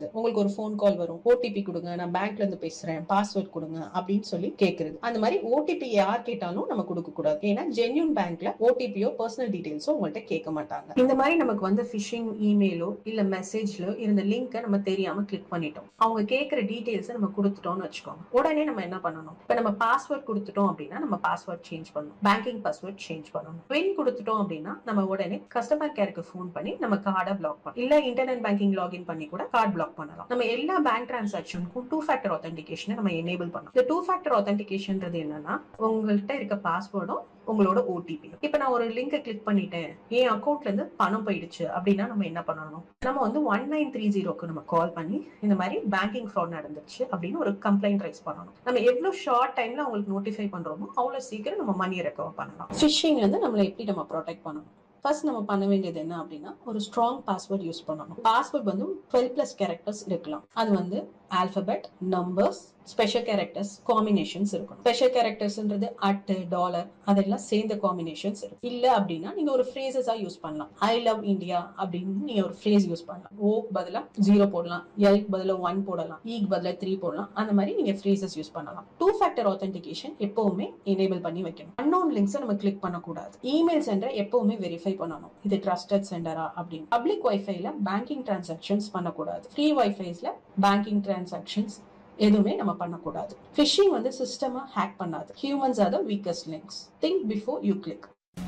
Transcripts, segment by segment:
கேக்குறது உங்களுக்கு ஒரு ஃபோன் கால் வரும் ஓடிபி கொடுங்க நான் பேங்க்ல இருந்து பேசுறேன் பாஸ்வேர்ட் கொடுங்க அப்படின்னு சொல்லி கேக்குறது அந்த மாதிரி ஓடிபி யார் கேட்டாலும் நம்ம கொடுக்க கூடாது ஏன்னா ஜென்யூன் பேங்க்ல ஓடிபியோ பர்சனல் டீடைல்ஸோ உங்கள்ட்ட கேட்க மாட்டாங்க இந்த மாதிரி நமக்கு வந்து ஃபிஷிங் இமெயிலோ இல்ல மெசேஜ்ல இருந்த லிங்கை நம்ம தெரியாம கிளிக் பண்ணிட்டோம் அவங்க கேட்கிற டீடைல்ஸை நம்ம கொடுத்துட்டோம்னு வச்சுக்கோங்க உடனே நம்ம என்ன பண்ணணும் இப்ப நம்ம பாஸ்வேர்ட் கொடுத்துட்டோம் அப்படின்னா நம்ம பாஸ்வேர்ட் சேஞ்ச் பண்ணணும் பேங்கிங் பாஸ்வேர்ட் சேஞ்ச் பண்ணணும் பின் கொடுத்துட்டோம் அப்படின்னா நம்ம உடனே கஸ்டமர் கேருக்கு ஃபோன் பண்ணி நம்ம கார்டை பிளாக் பண்ணலாம் இல்ல இன்டர்நெட் பேங்கிங் லாகின் பண்ணி கூட கார்டு பிளாக் பண்ணலாம் நம்ம எல்லா பேங்க் டிரான்சாக்ஷனுக்கும் டூ ஃபேக்டர் ஆத்தென்டிகேஷனை நம்ம எனேபிள் பண்ணலாம் இந்த டூ ஃபேக்டர் ஆத்தென்டிகேஷன்ன்றது என்னன்னா உங்கள்கிட்ட இருக்க பாஸ்வேர்டும் உங்களோட ஓடிபி இப்ப நான் ஒரு லிங்கை கிளிக் பண்ணிட்டேன் என் அக்கௌண்ட்ல இருந்து பணம் போயிடுச்சு அப்படின்னா நம்ம என்ன பண்ணணும் நம்ம வந்து ஒன் நைன் த்ரீ ஜீரோக்கு நம்ம கால் பண்ணி இந்த மாதிரி பேங்கிங் ஃப்ராட் நடந்துச்சு அப்படின்னு ஒரு கம்ப்ளைண்ட் ரைஸ் பண்ணணும் நம்ம எவ்வளவு ஷார்ட் டைம்ல அவங்களுக்கு நோட்டிஃபை பண்றோமோ அவ்வளவு சீக்கிரம் நம்ம மணியை ரெக்கவர் பண்ணலாம் ஃபிஷிங் வந்து நம்மளை எப்படி நம்ம ப்ரொடெக்ட் பண்ணணும் ஃபர்ஸ்ட் நம்ம பண்ண வேண்டியது என்ன அப்படின்னா ஒரு ஸ்ட்ராங் பாஸ்வேர்ட் யூஸ் பண்ணணும் பாஸ்வேர்ட் வந்து டுவெல் பிளஸ் கேரக்டர்ஸ் இருக்கலாம் அது வந்து alphabet numbers special characters combinations இருக்கும் ஸ்பெஷல் கேரக்டர்ஸ்ன்றது அட் டாலர் அதெல்லாம் சேர்ந்த காம்பினேஷன்ஸ் இருக்கும் இல்ல அப்படின்னா நீங்க ஒரு ஃப்ரேசஸா யூஸ் பண்ணலாம் ஐ லவ் இந்தியா அப்படின்னு நீங்க ஒரு ஃப்ரேஸ் யூஸ் பண்ணலாம் ஓ பதிலா ஜீரோ போடலாம் எல்க்கு பதிலா ஒன் போடலாம் ஈக்கு பதிலா த்ரீ போடலாம் அந்த மாதிரி நீங்க ஃப்ரேசஸ் யூஸ் பண்ணலாம் டூ ஃபேக்டர் ஆத்தென்டிகேஷன் எப்பவுமே எனேபிள் பண்ணி வைக்கணும் அன்னோன் லிங்க்ஸை நம்ம கிளிக் பண்ணக்கூடாது இமெயில் சென்டர் எப்பவுமே வெரிஃபை பண்ணணும் இது ட்ரஸ்டட் சென்டரா அப்படின்னு பப்ளிக் வைஃபைல பேங்கிங் டிரான்சாக்ஷன்ஸ் பண்ணக்கூடாது ஃப்ரீ வைஃபைஸ்ல பேங்கிங் டிரான்சாக்ஷன்ஸ் எதுவுமே நம்ம பண்ணக்கூடாது ஃபிஷிங் வந்து சிஸ்டமா ஹேக் பண்ணாது humans are the weakest links think before you click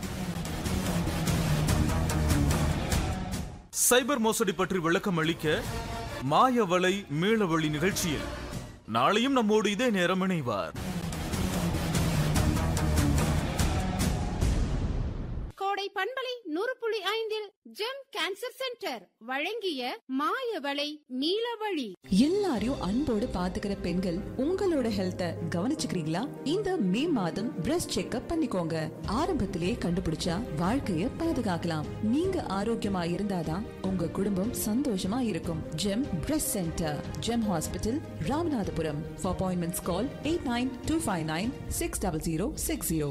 cyber மோசடி பற்றி விளக்கம் அளிக்க மாயவலை மீளவழி நிகழ்ச்சியில் நாளையும் நம்மோடு இதே நேரம் இணைவார் கோடை பண்பலை நூறு புள்ளி ஐந்தில் ஜெம் கேன்சர் சென்டர் வழங்கிய மாயவளை நீலவழி எல்லாரையும் அன்போடு பாத்துக்கிற பெண்கள் உங்களோட ஹெல்த்த கவனிச்சுக்கிறீங்களா இந்த மே மாதம் பிரஸ்ட் செக்அப் பண்ணிக்கோங்க ஆரம்பத்திலேயே கண்டுபிடிச்சா வாழ்க்கைய பாதுகாக்கலாம் நீங்க ஆரோக்கியமா இருந்தாதான் உங்க குடும்பம் சந்தோஷமா இருக்கும் Gem breast centre Gem hospital Ramanathapuram for appointments call eight nine two five nine six double zero six zero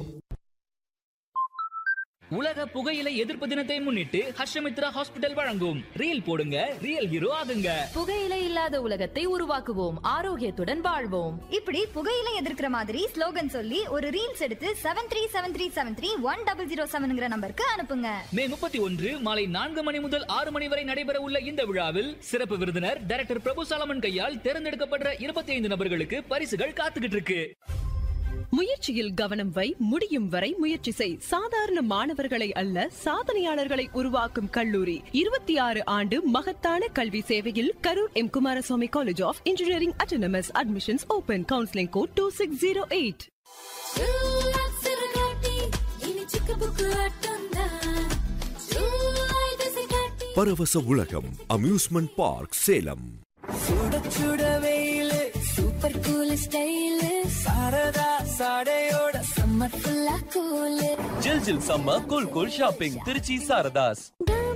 உலக புகையிலை எதிர்ப்பு தினத்தை முன்னிட்டு ஹர்ஷமித்ரா ஹாஸ்பிட்டல் வழங்கும் ரீல் போடுங்க ரியல் ஹீரோ ஆகுங்க புகையிலை இல்லாத உலகத்தை உருவாக்குவோம் ஆரோக்கியத்துடன் வாழ்வோம் இப்படி புகையில எதிர்க்கிற மாதிரி ஸ்லோகன் சொல்லி ஒரு ரீல்ஸ் எடுத்து seven three seven three seven three one double zero செவன்ங்கிற நம்பருக்கு அனுப்புங்க மே முப்பத்தி ஒன்று மாலை நான்கு மணி முதல் ஆறு மணி வரை நடைபெற உள்ள இந்த விழாவில் சிறப்பு விருந்தினர் டைரக்டர் பிரபு சாலமன் கையால் தேர்ந்தெடுக்கப்பட்ட இருபத்தி ஐந்து நபர்களுக்கு பரிசுகள் காத்துக்கிட்டு இருக்கு முயற்சியில் கவனம் வை முடியும் வரை முயற்சி செய் சாதாரண மாணவர்களை அல்ல சாதனையாளர்களை உருவாக்கும் கல்லூரி இருபத்தி ஆறு ஆண்டு மகத்தான கல்வி சேவையில் Karur M Kumaraswamy college of engineering autonomous admissions open counselling code two six zero eight பரவச உலகம் அம்யூஸ்மெண்ட் பார்க் சேலம் சுட சுட வெயிலு சூப்பர் கூல் ஸ்டைலு சாரதா சாடையோட சம்மர் ஃபுல்லா கூலு ஜில் ஜில் சம்ம cool cool shopping Trichy Saradhas